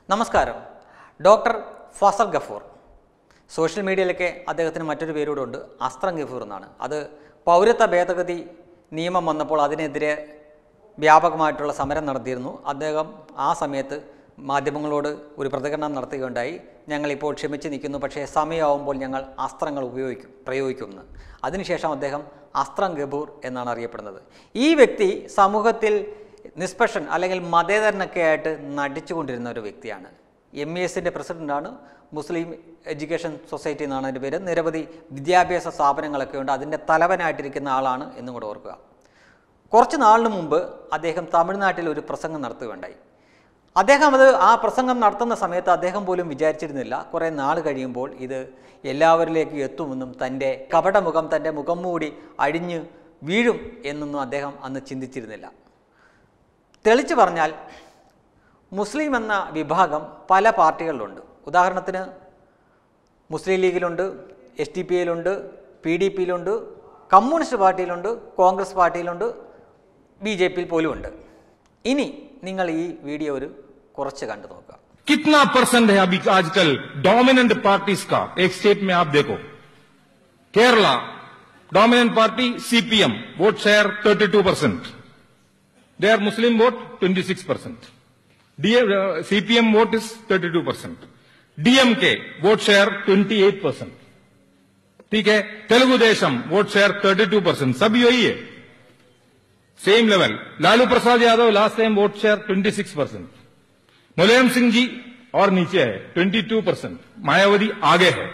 നമസ്കാരം doctor Fasal Gafoor social മീഡിയയിലൊക്കെ അദ്ദേഹത്തിന് മറ്റൊരു പേരൂടെ ഉണ്ട് അസ്ത്രം ഗഫൂർ എന്നാണ് അത് പൗരത്വ ഭേദഗതി നിയമം വന്നപ്പോൾ അതിനെതിരെ വ്യാപകമായിട്ടുള്ള സമരം നടത്തിയിരുന്നു അദ്ദേഹം ആ സമയത്ത് മാധ്യമങ്ങളോട് ഒരു പ്രതികരണം നടത്തുകയുണ്ടായി ഞങ്ങളിപ്പോൾ ക്ഷമിച്ച് നിൽക്കുന്നു പക്ഷേ സമയമാവുമ്പോൾ ഞങ്ങൾ അസ്ത്രങ്ങൾ ഉപയോഗിക്കും പ്രയോഗിക്കുമെന്ന് അതിനുശേഷം അദ്ദേഹം അസ്ത്രം ഗബൂർ എന്നാണ് അറിയപ്പെടുന്നത് ഈ വ്യക്തി സമൂഹത്തിൽ നിഷ്പക്ഷൻ അല്ലെങ്കിൽ മതേതരനൊക്കെ ആയിട്ട് നടിച്ചുകൊണ്ടിരുന്ന ഒരു വ്യക്തിയാണ് എം ഇ എസിൻ്റെ പ്രസിഡൻ്റാണ് മുസ്ലിം എഡ്യൂക്കേഷൻ സൊസൈറ്റി എന്നാണ് അതിൻ്റെ പേര് നിരവധി വിദ്യാഭ്യാസ സ്ഥാപനങ്ങളൊക്കെ ഉണ്ട് അതിൻ്റെ തലവനായിട്ടിരിക്കുന്ന ആളാണ് എന്നും കൂടെ ഓർക്കുക കുറച്ച് നാളിന് മുമ്പ് അദ്ദേഹം തമിഴ്നാട്ടിൽ ഒരു പ്രസംഗം നടത്തുകയുണ്ടായി അദ്ദേഹം അത് ആ പ്രസംഗം നടത്തുന്ന സമയത്ത് അദ്ദേഹം പോലും വിചാരിച്ചിരുന്നില്ല കുറേ നാൾ കഴിയുമ്പോൾ ഇത് എല്ലാവരിലേക്കും എത്തുമെന്നും തൻ്റെ കപടമുഖം തൻ്റെ മുഖം മൂടി അഴിഞ്ഞ് വീഴും എന്നൊന്നും അദ്ദേഹം അന്ന് ചിന്തിച്ചിരുന്നില്ല തെളിച്ചു പറഞ്ഞാൽ മുസ്ലിം എന്ന വിഭാഗം പല പാർട്ടികളിലുണ്ട് ഉദാഹരണത്തിന് മുസ്ലിം ലീഗിലുണ്ട് എസ് ടി പി ഐയിലുണ്ട് പി ഡി പിയിലുണ്ട് കമ്മ്യൂണിസ്റ്റ് പാർട്ടിയിലുണ്ട് കോൺഗ്രസ് പാർട്ടിയിലുണ്ട് ബി ജെ പിയിൽ പോലും ഉണ്ട് ഇനി നിങ്ങൾ ഈ വീഡിയോ ഒരു കുറച്ച് കണ്ടു നോക്കുക कितना परसेंट है अभी आजकल डोमिनेंट पार्टीज का एक स्टेट में आप देखो Kerala dominant party CPM vote share 32 percent they are Muslim vote 26 percent CPM vote is 32 percent DMK vote share 28 percent ठीक है Telugu Desam vote share 32 percent सब यही है same level Lalu Prasad Yadav last time vote share 26 percent Mulayam Singh ji और नीचे है 22 परसेंट मायावती आगे है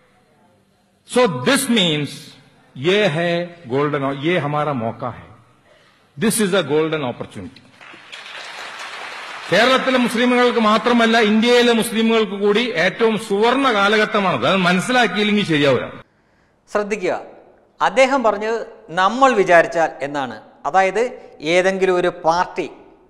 सो दिस मीन्स ये है गोल्डन ये हमारा मौका है this is a golden opportunity കേരളത്തിലെ മുസ്ലിമുകൾക്ക് മാത്രമല്ല ഇന്ത്യയിലെ മുസ്ലിമുകൾക്ക് കൂടി ഏറ്റവും സുവർണ കാലഘട്ടമാണത് അത് മനസ്സിലാക്കിയില്ലെങ്കിൽ ശരിയാവില്ല ശ്രദ്ധിക്കുക അദ്ദേഹം പറഞ്ഞത് നമ്മൾ വിചാരിച്ചാൽ എന്നാണ് അതായത് ഏതെങ്കിലും ഒരു പാർട്ടി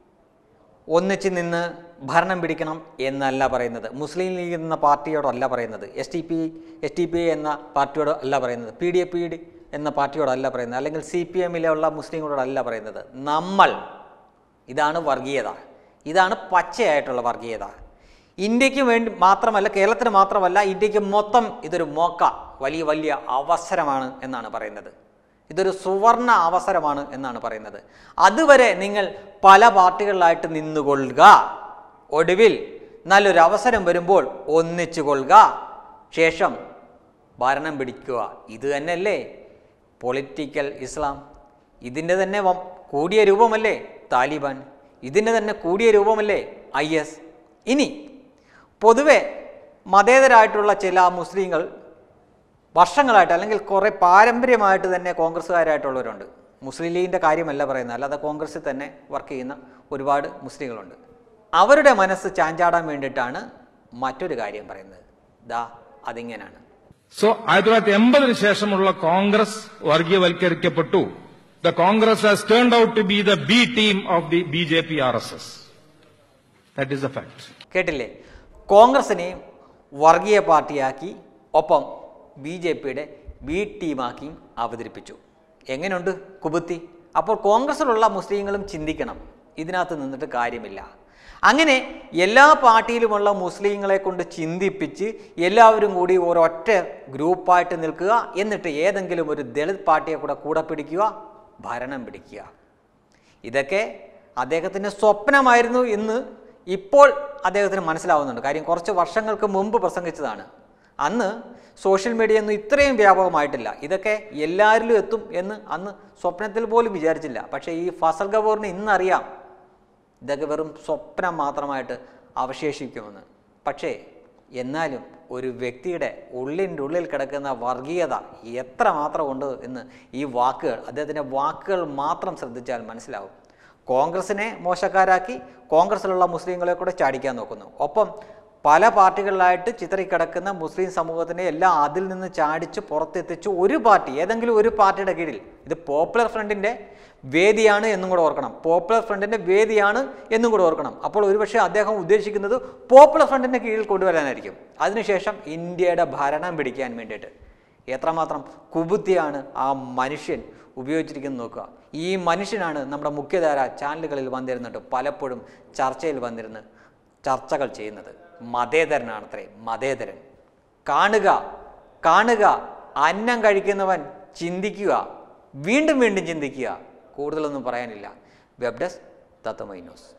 ഒന്നിച്ച് നിന്ന് ഭരണം പിടിക്കണം എന്നല്ല പറയുന്നത് മുസ്ലിം ലീഗ് എന്ന പാർട്ടിയോടല്ല പറയുന്നത് S T P S T P എന്ന പാർട്ടിയോട് അല്ല പറയുന്നത് P D A P D എന്ന പാർട്ടിയോടല്ല പറയുന്നത് അല്ലെങ്കിൽ സി പി എമ്മിലുള്ള മുസ്ലിങ്ങളോടല്ല പറയുന്നത് നമ്മൾ ഇതാണ് വർഗീയത ഇതാണ് പച്ചയായിട്ടുള്ള വർഗീയത ഇന്ത്യക്ക് വേണ്ടി മാത്രമല്ല കേരളത്തിന് മാത്രമല്ല ഇന്ത്യക്ക് മൊത്തം ഇതൊരു മോക്ക വലിയ വലിയ അവസരമാണ് എന്നാണ് പറയുന്നത് ഇതൊരു സുവർണ അവസരമാണ് എന്നാണ് പറയുന്നത് അതുവരെ നിങ്ങൾ പല പാർട്ടികളിലായിട്ട് നിന്നുകൊള്ളുക ഒടുവിൽ നല്ലൊരു അവസരം വരുമ്പോൾ ഒന്നിച്ചു കൊള്ളുക ശേഷം ഭരണം പിടിക്കുക ഇത് തന്നെയല്ലേ പൊളിറ്റിക്കൽ ഇസ്ലാം ഇതിൻ്റെ തന്നെ വം- കൂടിയ രൂപമല്ലേ താലിബാൻ ഇതിൻ്റെ തന്നെ കൂടിയ രൂപമല്ലേ ഐ എസ് ഇനി പൊതുവെ മതേതരായിട്ടുള്ള ചില മുസ്ലിങ്ങൾ വർഷങ്ങളായിട്ട് അല്ലെങ്കിൽ കുറേ പാരമ്പര്യമായിട്ട് തന്നെ കോൺഗ്രസ്സുകാരായിട്ടുള്ളവരുണ്ട് മുസ്ലിം ലീഗിൻ്റെ കാര്യമല്ല പറയുന്നത് അല്ലാതെ കോൺഗ്രസ്സിൽ തന്നെ വർക്ക് ചെയ്യുന്ന ഒരുപാട് മുസ്ലിങ്ങളുണ്ട് അവരുടെ മനസ്സ് ചാഞ്ചാടാൻ വേണ്ടിയിട്ടാണ് മറ്റൊരു കാര്യം പറയുന്നത് ദാ അതിങ്ങനെയാണ് സോ ആയിരത്തി തൊള്ളായിരത്തി എൺപതിന് ശേഷമുള്ള കോൺഗ്രസ് വർഗീയവൽക്കരിക്കപ്പെട്ടു the Congress has turned out to be the B team of the B J P R S S that is the fact കേട്ടില്ലേ കോൺഗ്രസിനെയും വർഗീയ പാർട്ടിയാക്കി ഒപ്പം ബി ജെ പിയുടെ ബി ടീമാക്കിയും അവതരിപ്പിച്ചു എങ്ങനെയുണ്ട് കുബുത്തി അപ്പോൾ കോൺഗ്രസ്സിലുള്ള മുസ്ലിങ്ങളും ചിന്തിക്കണം ഇതിനകത്ത് നിന്നിട്ട് കാര്യമില്ല അങ്ങനെ എല്ലാ പാർട്ടിയിലുമുള്ള മുസ്ലിങ്ങളെ കൊണ്ട് ചിന്തിപ്പിച്ച് എല്ലാവരും കൂടി ഒരൊറ്റ ഗ്രൂപ്പായിട്ട് നിൽക്കുക എന്നിട്ട് ഏതെങ്കിലും ഒരു ദളിത് പാർട്ടിയെ കൂടെ കൂടെ പിടിക്കുക ഭരണം പിടിക്കുക ഇതൊക്കെ അദ്ദേഹത്തിൻ്റെ സ്വപ്നമായിരുന്നു എന്ന് ഇപ്പോൾ അദ്ദേഹത്തിന് മനസ്സിലാവുന്നുണ്ട് കാര്യം കുറച്ച് വർഷങ്ങൾക്ക് മുമ്പ് പ്രസംഗിച്ചതാണ് അന്ന് സോഷ്യൽ മീഡിയ ഒന്നും ഇത്രയും വ്യാപകമായിട്ടില്ല ഇതൊക്കെ എല്ലാവരിലും എത്തും എന്ന് അന്ന് സ്വപ്നത്തിൽ പോലും വിചാരിച്ചില്ല പക്ഷേ ഈ ഫസൽ ഗബൂറിന് ഇന്നറിയാം ഇതൊക്കെ വെറും സ്വപ്നം മാത്രമായിട്ട് അവശേഷിക്കുമെന്ന് പക്ഷേ എന്നാലും ഒരു വ്യക്തിയുടെ ഉള്ളിൻ്റെ ഉള്ളിൽ കിടക്കുന്ന വർഗീയത എത്ര മാത്രം ഉണ്ട് എന്ന് ഈ വാക്കുകൾ അദ്ദേഹത്തിൻ്റെ വാക്കുകൾ മാത്രം ശ്രദ്ധിച്ചാൽ മനസ്സിലാവും കോൺഗ്രസിനെ മോശക്കാരാക്കി കോൺഗ്രസ്സിലുള്ള മുസ്ലിങ്ങളെ കൂടെ ചാടിക്കാൻ നോക്കുന്നു ഒപ്പം പല പാർട്ടികളിലായിട്ട് ചിതറിക്കിടക്കുന്ന മുസ്ലിം സമൂഹത്തിനെ എല്ലാം അതിൽ നിന്ന് ചാടിച്ച് പുറത്തെത്തിച്ച് ഒരു പാർട്ടി ഏതെങ്കിലും ഒരു പാർട്ടിയുടെ കീഴിൽ ഇത് പോപ്പുലർ ഫ്രണ്ടിൻ്റെ വേദിയാണ് എന്നും കൂടെ ഓർക്കണം പോപ്പുലർ ഫ്രണ്ടിൻ്റെ വേദിയാണ് എന്നും കൂടെ ഓർക്കണം അപ്പോൾ ഒരുപക്ഷെ അദ്ദേഹം ഉദ്ദേശിക്കുന്നത് പോപ്പുലർ ഫ്രണ്ടിൻ്റെ കീഴിൽ കൊണ്ടുവരാനായിരിക്കും അതിനുശേഷം ഇന്ത്യയുടെ ഭരണം പിടിക്കാൻ വേണ്ടിയിട്ട് എത്രമാത്രം കുബുദ്ധിയാണ് ആ മനുഷ്യൻ ഉപയോഗിച്ചിരിക്കുന്നത് നോക്കുക ഈ മനുഷ്യനാണ് നമ്മുടെ മുഖ്യധാര ചാനലുകളിൽ വന്നിരുന്നിട്ട് പലപ്പോഴും ചർച്ചയിൽ വന്നിരുന്ന് ചർച്ചകൾ ചെയ്യുന്നത് മതേതരനാണത്രേ മതേതരൻ കാണുക കാണുക അന്നം കഴിക്കുന്നവൻ ചിന്തിക്കുക വീണ്ടും വീണ്ടും ചിന്തിക്കുക കൂടുതലൊന്നും പറയാനില്ല വെബ് ഡെസ്ക് തത്തമൈ ന്യൂസ്